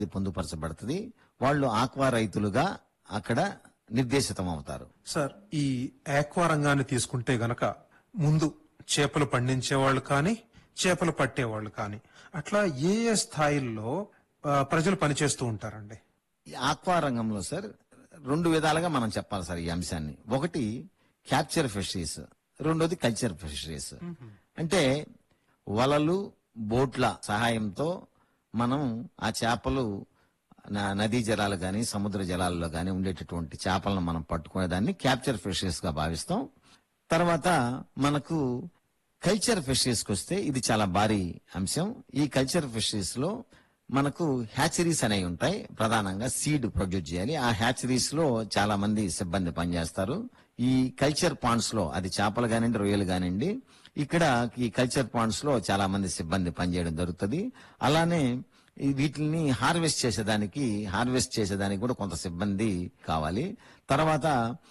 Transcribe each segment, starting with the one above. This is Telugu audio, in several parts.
ఇది పొందుపరచబడుతుంది వాళ్ళు ఆక్వా రైతులుగా అక్కడ నిర్దేశితం అవుతారు సార్ ఈ ఆక్వా రంగాన్ని తీసుకుంటే గనక ముందు చేపలు పండించే వాళ్ళు కానీ చేపలు పట్టేవాళ్ళు కానీ అట్లా ఏ ఏ స్థాయిల్లో ఆ, ప్రజలు పనిచేస్తూ ఉంటారండి ఈ ఆక్వా రంగంలో సార్ రెండు విధాలుగా మనం చెప్పాలి సార్ ఈ అంశాన్ని ఒకటి క్యాప్చర్ ఫిషరీస్ రెండోది కల్చర్ ఫిషరీస్ అంటే వలలు బోట్ల సహాయంతో మనం ఆ చేపలు న- నదీ జలాలు గాని సముద్ర జలాల్లో గాని ఉండేటటువంటి చేపలను మనం పట్టుకునే దాన్ని క్యాప్చర్ ఫిషరీస్ గా భావిస్తాం తర్వాత మనకు కల్చర్ ఫిషరీస్ కి వస్తే ఇది చాలా భారీ అంశం ఈ కల్చర్ ఫిషరీస్ లో మనకు హ్యాచరీస్ అనేవి ఉంటాయి ప్రధానంగా సీడ్ ప్రొడ్యూస్ చేయాలి ఆ హ్యాచరీస్ లో చాలా మంది సిబ్బంది పనిచేస్తారు ఈ కల్చర్ పాండ్స్ లో అది చేపలు కానివ్వండి రొయ్యలు కానివ్వండి ఇక్కడ ఈ కల్చర్ పాండ్స్ లో చాలా మంది సిబ్బంది పనిచేయడం జరుగుతుంది అలానే ఈ వీటిని హార్వెస్ట్ చేసేదానికి హార్వెస్ట్ చేసేదానికి కూడా కొంత సిబ్బంది కావాలి తర్వాత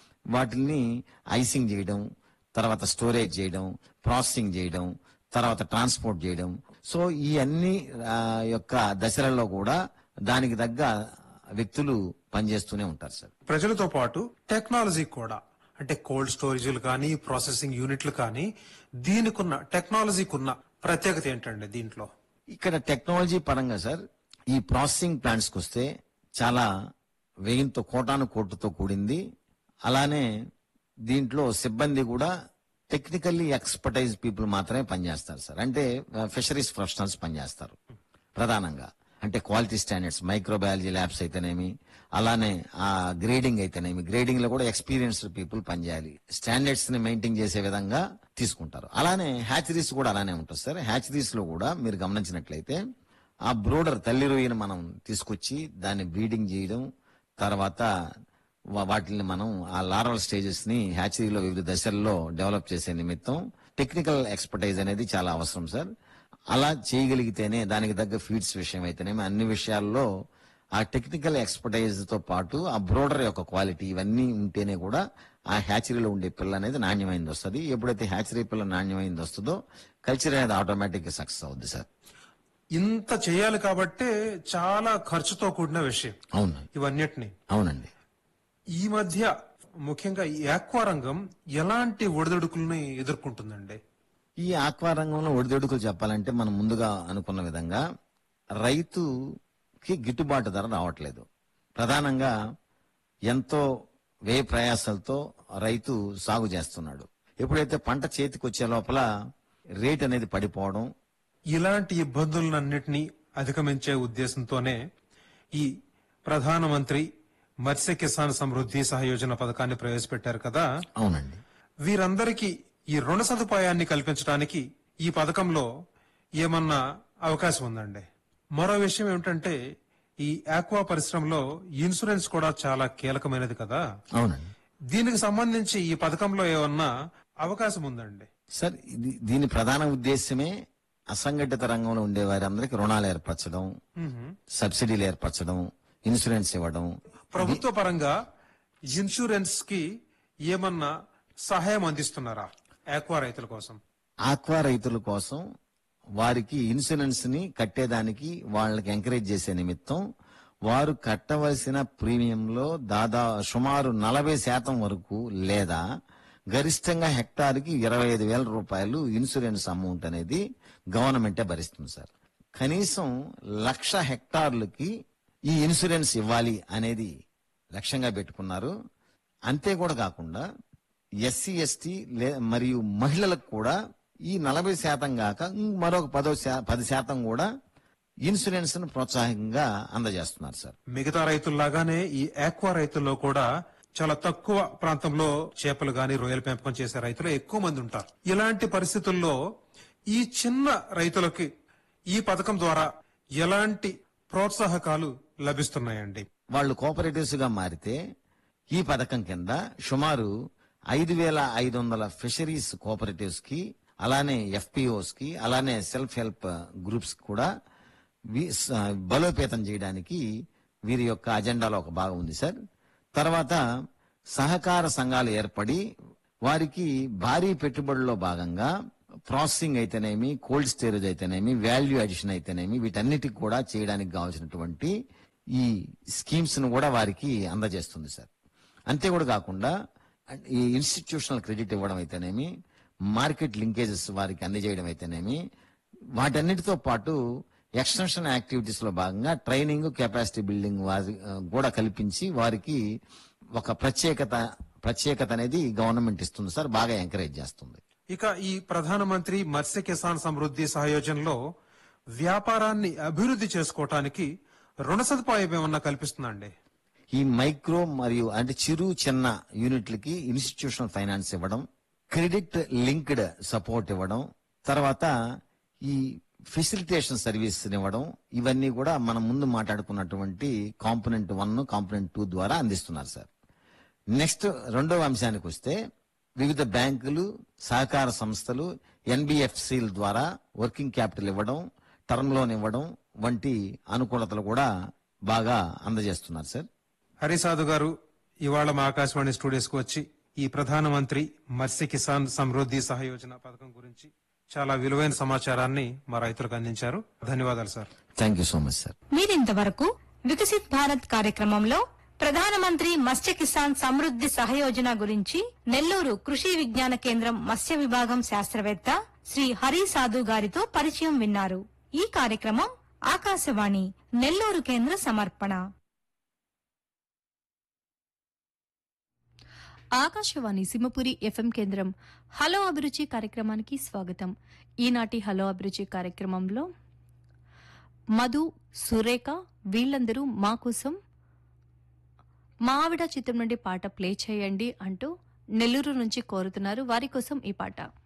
వాటిని ఐసింగ్ చేయడం తర్వాత స్టోరేజ్ చేయడం ప్రాసెసింగ్ చేయడం తర్వాత ట్రాన్స్పోర్ట్ చేయడం సో ఈ అన్ని ఆ, యొక్క దశలలో కూడా దానికి తగ్గ వ్యక్తులు పనిచేస్తూనే ఉంటారు సార్ ప్రజలతో పాటు టెక్నాలజీ కూడా అంటే కోల్డ్ స్టోరేజీలు కానీ ప్రాసెసింగ్ యూనిట్లు కానీ దీనికున్న టెక్నాలజీకున్న ప్రత్యేకత ఏంటండి దీంట్లో ఇక్కడ టెక్నాలజీ పరంగా సార్ ఈ ప్రాసెసింగ్ ప్లాంట్స్ కి వస్తే చాలా వ్యయంతో కోటాను కోటుతో కూడింది అలానే దీంట్లో సిబ్బంది కూడా టెక్నికల్లీ ఎక్స్పర్టైజ్ పీపుల్ మాత్రమే పనిచేస్తారు సార్ అంటే ఫిషరీస్ ప్రొఫెషనల్స్ పనిచేస్తారు ప్రధానంగా అంటే క్వాలిటీ స్టాండర్డ్స్ మైక్రోబయాలజీ ల్యాబ్స్ అయితేనేమి అలానే ఆ గ్రేడింగ్ అయితేనేమి గ్రేడింగ్ లో కూడా ఎక్స్పీరియన్స్డ్ పీపుల్ పనిచేయాలి స్టాండర్డ్స్ ని మెయింటైన్ చేసే విధంగా తీసుకుంటారు అలానే హ్యాచరీస్ కూడా అలానే ఉంటుంది సార్ హ్యాచరీస్ లో కూడా మీరు గమనించినట్లయితే ఆ బ్రోడర్ తల్లి రొయ్యను మనం తీసుకొచ్చి దాన్ని బ్రీడింగ్ చేయడం తర్వాత వా- వాటిని మనం ఆ లారల్ స్టేజెస్ ని హ్యాచరీలో వివిధ దశల్లో డెవలప్ చేసే నిమిత్తం టెక్నికల్ ఎక్స్పర్టైజ్ అనేది చాలా అవసరం సార్ అలా చేయగలిగితేనే దానికి తగ్గ ఫీడ్స్ విషయం అయితేనేమి అన్ని విషయాల్లో ఆ టెక్నికల్ ఎక్స్పర్టైజ్ తో పాటు ఆ బ్రోడర్ యొక్క క్వాలిటీ ఇవన్నీ ఉంటేనే కూడా ఆ హ్యాచరీలో ఉండే పిల్ల అనేది నాణ్యమైంది వస్తుంది ఎప్పుడైతే హ్యాచరీ పిల్ల నాణ్యమైంది వస్తుందో కల్చర్ అనేది ఆటోమేటిక్ గా సక్సెస్ అవుద్ది సార్ ఇంత చేయాలి కాబట్టే చాలా ఖర్చుతో కూడిన విషయం అవును ఇవన్నిటిని అవునండి ఈ మధ్య ముఖ్యంగా ఈ ఆక్వా రంగం ఎలాంటి ఒడిదుడుకుల్ని ఎదుర్కొంటుందండి ఈ ఆక్వా రంగంలో ఒడిదొడుకులు చెప్పాలంటే మనం ముందుగా అనుకున్న విధంగా రైతుకి గిట్టుబాటు ధర రావట్లేదు ప్రధానంగా ఎంతో వ్యయ ప్రయాసాలతో రైతు సాగు చేస్తున్నాడు ఎప్పుడైతే పంట చేతికి వచ్చే లోపల రేట్ అనేది పడిపోవడం ఇలాంటి ఇబ్బందులన్నింటినీ అధిగమించే ఉద్దేశంతోనే ఈ ప్రధానమంత్రి మత్స్య కిసాన్ సమృద్ధి సహయోజన పథకాన్ని ప్రవేశపెట్టారు కదా అవునండి వీరందరికీ ఈ రుణ సదుపాయాన్ని కల్పించడానికి ఈ పథకంలో ఏమన్నా అవకాశం ఉందండి మరో విషయం ఏమిటంటే ఈ ఆక్వా పరిశ్రమలో ఇన్సూరెన్స్ కూడా చాలా కీలకమైనది కదా అవునండి దీనికి సంబంధించి ఈ పథకంలో ఏమన్నా అవకాశం ఉందండి సార్ ఇది దీని ప్రధాన ఉద్దేశమే అసంఘటిత రంగంలో ఉండే వారందరికీ రుణాలు ఏర్పరచడం సబ్సిడీలు ఏర్పరచడం ఇన్సూరెన్స్ ఇవ్వడం ప్రభుత్వ పరంగా ఇన్సూరెన్స్ కి ఏమన్నా సహాయం అందిస్తున్నారా ఆక్వా రైతుల కోసం ఆక్వా రైతుల కోసం వారికి ఇన్సూరెన్స్ ని కట్టేదానికి వాళ్ళకి ఎంకరేజ్ చేసే నిమిత్తం వారు కట్టవలసిన ప్రీమియంలో దాదా సుమారు నలభై శాతం వరకు లేదా గరిష్టంగా హెక్టార్కి ఇరవై ఐదు వేల రూపాయలు ఇన్సూరెన్స్ అమౌంట్ అనేది గవర్నమెంటే భరిస్తుంది సార్ కనీసం లక్ష హెక్టార్లకి ఈ ఇన్సూరెన్స్ ఇవ్వాలి అనేది లక్ష్యంగా పెట్టుకున్నారు అంతే కూడా కాకుండా ఎస్సీ ఎస్టీ లే మరియు మహిళలకు కూడా ఈ నలభై శాతం కాక ఇంక మరొక పదో శా- పది శాతం కూడా ఇన్సూరెన్స్ ను ప్రోత్సాహకంగా అందజేస్తున్నారు సార్ మిగతా రైతుల్లాగానే ఈ ఆక్వా రైతుల్లో కూడా చాలా తక్కువ ప్రాంతంలో చేపలు గాని రొయ్యల పెంపకం చేసే రైతులు ఎక్కువ మంది ఉంటారు ఇలాంటి పరిస్థితుల్లో ఈ చిన్న రైతులకి ఈ పథకం ద్వారా ఎలాంటి ప్రోత్సాహకాలు లభిస్తున్నాయండి వాళ్ళు కోఆపరేటివ్స్ గా మారితే ఈ పథకం కింద సుమారు ఐదు వేల ఐదు వందల ఫిషరీస్ కోఆపరేటివ్స్ కి అలానే ఎఫ్పిఓస్ కి అలానే సెల్ఫ్ హెల్ప్ గ్రూప్స్ కూడా వి- స- బలోపేతం చేయడానికి వీరి యొక్క అజెండాలో ఒక భాగం ఉంది సార్ తర్వాత సహకార సంఘాలు ఏర్పడి వారికి భారీ పెట్టుబడుల్లో భాగంగా ప్రాసెసింగ్ అయితేనేమి కోల్డ్ స్టోరేజ్ అయితేనేమి వాల్యూ అడిషన్ అయితేనేమి వీటన్నిటికి కూడా చేయడానికి కావాల్సినటువంటి ఈ స్కీమ్స్ ను కూడా వారికి అందజేస్తుంది సార్ అంతే కూడా కాకుండా ఈ ఇన్స్టిట్యూషనల్ క్రెడిట్ ఇవ్వడం అయితేనేమి మార్కెట్ లింకేజెస్ వారికి అందజేయడం అయితేనేమి వాటన్నిటితో పాటు ఎక్స్టెన్షన్ యాక్టివిటీస్ లో భాగంగా ట్రైనింగ్ కెపాసిటీ బిల్డింగ్ వారి ఆ, కూడా కల్పించి వారికి ఒక ప్రత్యేకత ప్రత్యేకత అనేది గవర్నమెంట్ ఇస్తుంది సార్ బాగా ఎంకరేజ్ చేస్తుంది ఇక ఈ ప్రధానమంత్రి మత్స్య కిసాన్ సమృద్ధి సహయోజనలో వ్యాపారాన్ని అభివృద్ధి చేసుకోవటానికి రుణ సదుపాయం ఏమన్నా కల్పిస్తుందండి ఈ మైక్రో మరియు అంటే చిరు చిన్న యూనిట్లకి ఇన్స్టిట్యూషనల్ ఫైనాన్స్ ఇవ్వడం క్రెడిట్ లింక్డ్ సపోర్ట్ ఇవ్వడం తర్వాత ఈ ఫెసిలిటేషన్ సర్వీస్ ఇవ్వడం ఇవన్నీ కూడా మనం ముందు మాట్లాడుకున్నటువంటి కాంపోనెంట్ వన్ కాంపోనెంట్ టూ ద్వారా అందిస్తున్నారు సార్ నెక్స్ట్ రెండవ అంశానికి వస్తే వివిధ బ్యాంకులు సహకార సంస్థలు ఎన్బిఎఫ్సిల ద్వారా వర్కింగ్ క్యాపిటల్ ఇవ్వడం టర్మ్ లోన్ ఇవ్వడం వంటి అనుకూలతలు కూడా బాగా అందజేస్తున్నారు సార్ హరిసాధు గారు ఇవాళ మా ఆకాశవాణి స్టూడియోస్ కు వచ్చి ఈ ప్రధానమంత్రి మత్స్య కిసాన్ సమృద్ధి సహయోజన పథకం గురించి చాలా విలువైన సమాచారాన్ని మా రైతులకు అందించారు ధన్యవాదాలు sir thank you so much sir మీరింతవరకు వికసిత్ భారత్ కార్యక్రమంలో ప్రధానమంత్రి మత్స్య కిసాన్ సమృద్ధి సహయోజన గురించి నెల్లూరు కృషి విజ్ఞాన కేంద్రం మత్స్య విభాగం శాస్త్రవేత్త శ్రీ హరి సాధు గారితో పరిచయం విన్నారు ఈ కార్యక్రమం ఆకాశవాణి నెల్లూరు కేంద్ర సమర్పణ ఆకాశవాణి సింహపురి ఎఫ్ఎం కేంద్రం హలో అభిరుచి కార్యక్రమానికి స్వాగతం ఈనాటి హలో అభిరుచి కార్యక్రమంలో మధు సురేఖ వీళ్ళందరూ మా కోసం మా ఆవిడ చిత్రం నుండి పాట ప్లే చేయండి అంటూ నెల్లూరు నుంచి కోరుతున్నారు వారి కోసం ఈ పాట